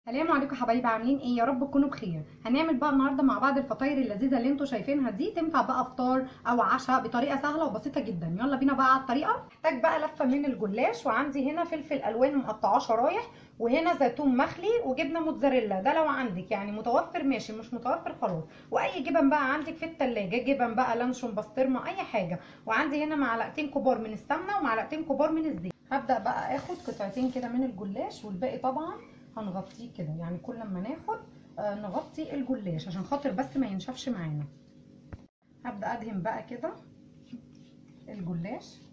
السلام عليكم حبايبي عاملين ايه يا رب تكونوا بخير هنعمل بقى النهارده مع بعض الفطاير اللذيذه اللي انتوا شايفينها دي تنفع بقى فطار او عشاء بطريقه سهله وبسيطه جدا يلا بينا بقى على الطريقه محتاج بقى لفه من الجلاش وعندي هنا فلفل الوان مقطعاه شرايح وهنا زيتون مخلي وجبنه موتزاريلا ده لو عندك يعني متوفر ماشي مش متوفر خلاص واي جبن بقى عندك في التلاجة جبن بقى لانشون بسطرمه اي حاجه وعندي هنا معلقتين كبار من السمنه ومعلقتين كبار من الزيت هبدا بقى اخد قطعتين كده من الجلاش والباقي طبعا هنغطيه كده يعني كل ما ناخد آه نغطي الجلاش عشان خاطر بس ما ينشفش معانا هبدا ادهن بقى كده الجلاش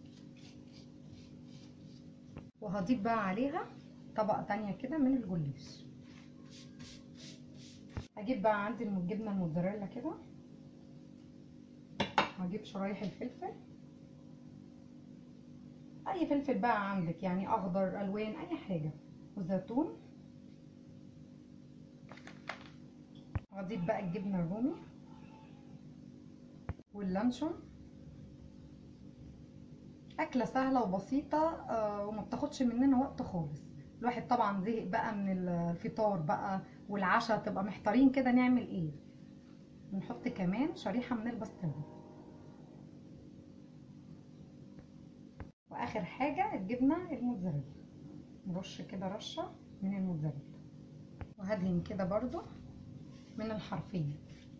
وهضيف بقى عليها طبقه تانية كده من الجلاش هجيب بقى عندي الجبنه الموتزاريلا كده هجيب شرايح الفلفل اي فلفل بقى عندك يعني اخضر الوان اي حاجه وزيتون هضيف بقى الجبنه الرومي واللانشون اكله سهله وبسيطه آه وما بتاخدش مننا وقت خالص الواحد طبعا زهق بقى من الفطار بقى والعشاء تبقى محتارين كده نعمل ايه نحط كمان شريحه من البسطرمه واخر حاجه الجبنه الموتزاريلا نرش كده رشه من الموتزاريلا وهدهن كده برضو من الحرفين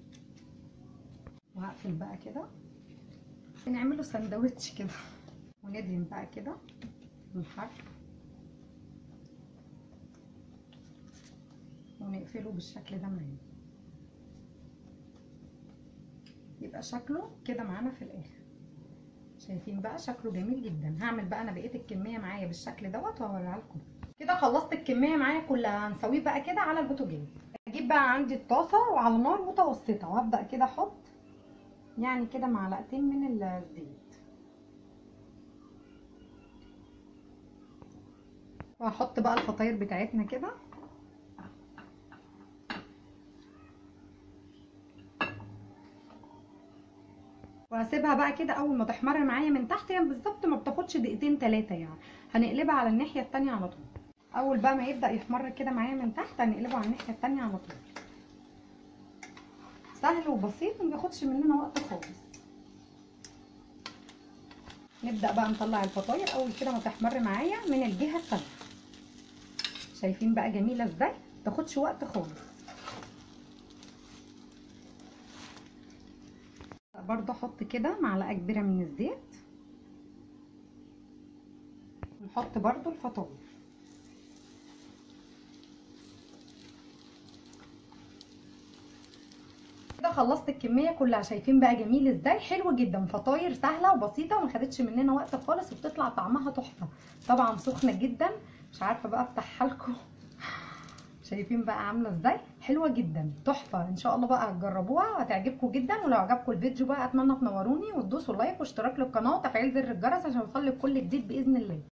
وهقفل بقى كده نعمله سندوتش كده وندهن بقى كده الحرف ونقفله بالشكل ده معانا يبقى شكله كده معانا في الاخر شايفين بقى شكله جميل جدا هعمل بقى انا بقيه الكميه معايا بالشكل دوت وهوريها لكم كده خلصت الكميه معايا كلها هنسويه بقى كده على البوتاجاز اجيب بقى عندي الطاسه وعلى نار متوسطه وهبدا كده احط يعني كده معلقتين من الزيت وهحط بقى الفطاير بتاعتنا كده وهسيبها بقى كده اول ما تحمر معايا من تحت يعني بالظبط ما بتاخدش دقيقتين ثلاثه يعني هنقلبها على الناحيه التانية على طول اول بقى ما يبدا يحمر كده معايا من تحت هنقلبه على الناحيه التانية على طول سهل وبسيط وما بياخدش مننا وقت خالص نبدا بقى نطلع الفطاير اول كده ما تحمر معايا من الجهه الثانيه شايفين بقى جميله ازاي تاخدش وقت خالص برضه احط كده معلقه كبيره من الزيت نحط برضه الفطاير كده خلصت الكميه كلها شايفين بقى جميل ازاي حلو جدا فطاير سهله وبسيطه وما خدتش مننا وقت خالص وبتطلع طعمها تحفه طبعا سخنه جدا مش عارفه بقى افتحها لكم شايفين بقى عامله ازاي حلوه جدا تحفه ان شاء الله بقى هتجربوها وهتعجبكم جدا ولو عجبكم الفيديو بقى اتمنى تنوروني وتدوسوا لايك واشتراك للقناه وتفعيل زر الجرس عشان يوصلك كل جديد باذن الله